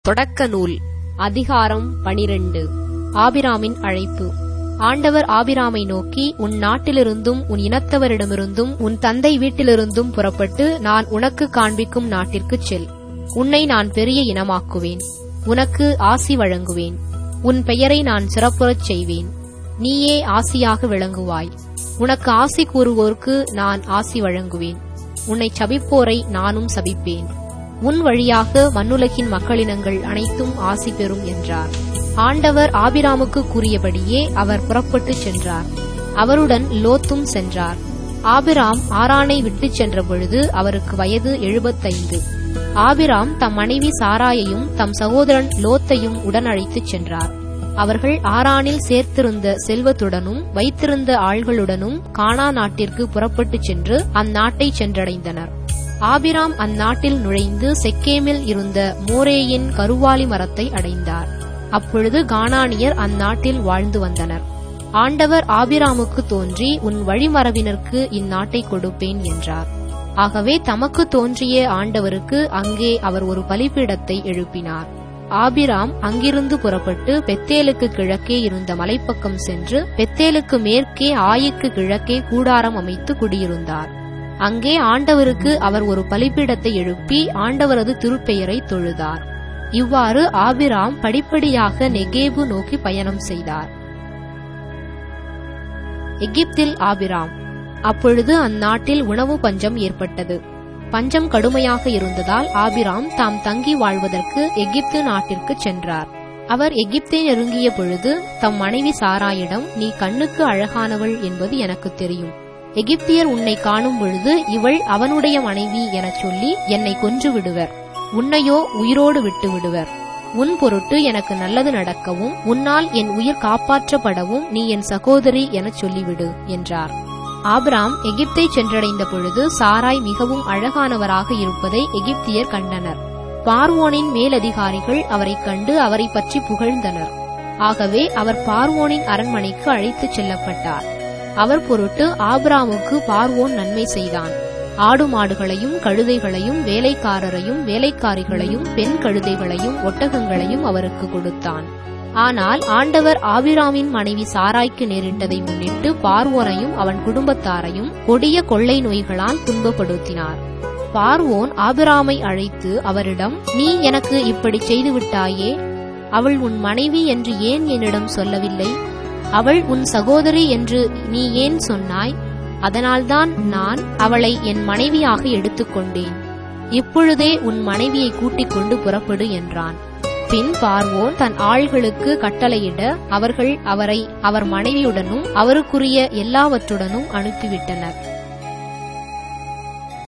தொடக்க நூல் அதிகாரம் பனிரெண்டு ஆபிராமின் அழைப்பு ஆண்டவர் ஆபிராமை நோக்கி உன் நாட்டிலிருந்தும் உன் இனத்தவரிடமிருந்தும் உன் தந்தை வீட்டிலிருந்தும் புறப்பட்டு நான் உனக்கு காண்பிக்கும் நாட்டிற்குச் செல் உன்னை நான் பெரிய இனமாக்குவேன் உனக்கு ஆசி வழங்குவேன் உன் பெயரை நான் சிறப்புறச் செய்வேன் நீயே ஆசியாக விளங்குவாய் உனக்கு ஆசி கூறுவோர்க்கு நான் ஆசி வழங்குவேன் உன்னை சபிப்போரை நானும் சபிப்பேன் உன் வழியாக மண்ணுலகின் மக்களினங்கள் அனைத்தும் ஆசி பெறும் என்றார் ஆண்டவர் ஆபிராமுக்கு கூறியபடியே அவர் புறப்பட்டுச் சென்றார் அவருடன் லோத்தும் சென்றார் ஆபிராம் ஆரானை விட்டுச் சென்ற பொழுது அவருக்கு வயது எழுபத்தைந்து ஆபிராம் தம் மனைவி சாராயையும் தம் சகோதரன் லோத்தையும் உடன் அழைத்துச் சென்றார் அவர்கள் ஆரானில் சேர்த்திருந்த செல்வத்துடனும் வைத்திருந்த ஆள்களுடனும் கானா நாட்டிற்கு புறப்பட்டுச் சென்று அந்நாட்டை சென்றடைந்தனர் ஆபிராம் அந்நாட்டில் நுழைந்து செக்கேமில் இருந்த மோரேயின் கருவாலி மரத்தை அடைந்தார் அப்பொழுது கானானியர் அந்நாட்டில் வாழ்ந்து வந்தனர் ஆண்டவர் ஆபிராமுக்கு தோன்றி உன் வழிமரபினருக்கு இந்நாட்டை கொடுப்பேன் என்றார் ஆகவே தமக்கு தோன்றிய ஆண்டவருக்கு அங்கே அவர் ஒரு பலிபீடத்தை எழுப்பினார் ஆபிராம் அங்கிருந்து புறப்பட்டு பெத்தேலுக்கு கிழக்கே இருந்த மலைப்பக்கம் சென்று பெத்தேலுக்கு மேற்கே ஆயிக்கு கிழக்கே கூடாரம் அமைத்து குடியிருந்தார் அங்கே ஆண்டவருக்கு அவர் ஒரு பலிபீடத்தை எழுப்பி ஆண்டவரது திருப்பெயரை தொழுதார் இவ்வாறு ஆபிராம் படிப்படியாக நெகேபு நோக்கி பயணம் செய்தார் எகிப்தில் ஆபிராம் அப்பொழுது அந்நாட்டில் உணவு பஞ்சம் ஏற்பட்டது பஞ்சம் கடுமையாக இருந்ததால் ஆபிராம் தாம் தங்கி வாழ்வதற்கு எகிப்து நாட்டிற்கு சென்றார் அவர் எகிப்தை நெருங்கிய பொழுது தம் மனைவி சாராயிடம் நீ கண்ணுக்கு அழகானவள் என்பது எனக்கு தெரியும் எகிப்தியர் உன்னை காணும் பொழுது இவள் அவனுடைய மனைவி எனச் சொல்லி என்னை கொன்று விடுவர் உன்னையோ உயிரோடு விட்டு விடுவர் உன் பொருட்டு எனக்கு நல்லது நடக்கவும் உன்னால் என் உயிர் காப்பாற்றப்படவும் நீ என் சகோதரி எனச் சொல்லிவிடு என்றார் ஆபிராம் எகிப்தை சென்றடைந்த பொழுது சாராய் மிகவும் அழகானவராக இருப்பதை எகிப்தியர் கண்டனர் பார்வோனின் மேலதிகாரிகள் அவரைக் கண்டு அவரை பற்றி புகழ்ந்தனர் ஆகவே அவர் பார்வோனின் அரண்மனைக்கு அழைத்துச் செல்லப்பட்டார் அவர் பொருட்டு ஆபிராமுக்கு பார்வோன் நன்மை செய்தான் ஆடு மாடுகளையும் கழுதைகளையும் வேலைக்காரரையும் வேலைக்காரிகளையும் பெண் கழுதைகளையும் ஒட்டகங்களையும் அவருக்கு கொடுத்தான் ஆனால் ஆண்டவர் ஆபிராமின் மனைவி சாராய்க்கு நேரிட்டதை முன்னிட்டு பார்வோனையும் அவன் குடும்பத்தாரையும் கொடிய கொள்ளை நோய்களால் துன்பப்படுத்தினார் பார்வோன் ஆபிராமை அழைத்து அவரிடம் நீ எனக்கு இப்படி செய்துவிட்டாயே அவள் உன் மனைவி என்று ஏன் என்னிடம் சொல்லவில்லை அவள் உன் சகோதரி என்று நீ ஏன் சொன்னாய் அதனால்தான் நான் அவளை என் மனைவியாக எடுத்துக்கொண்டேன் இப்பொழுதே உன் மனைவியை கூட்டிக் கொண்டு புறப்படு என்றான் பின் பார்வோன் தன் ஆள்களுக்கு கட்டளையிட அவர்கள் அவரை அவர் மனைவியுடனும் அவருக்குரிய எல்லாவற்றுடனும் அனுப்பிவிட்டனர்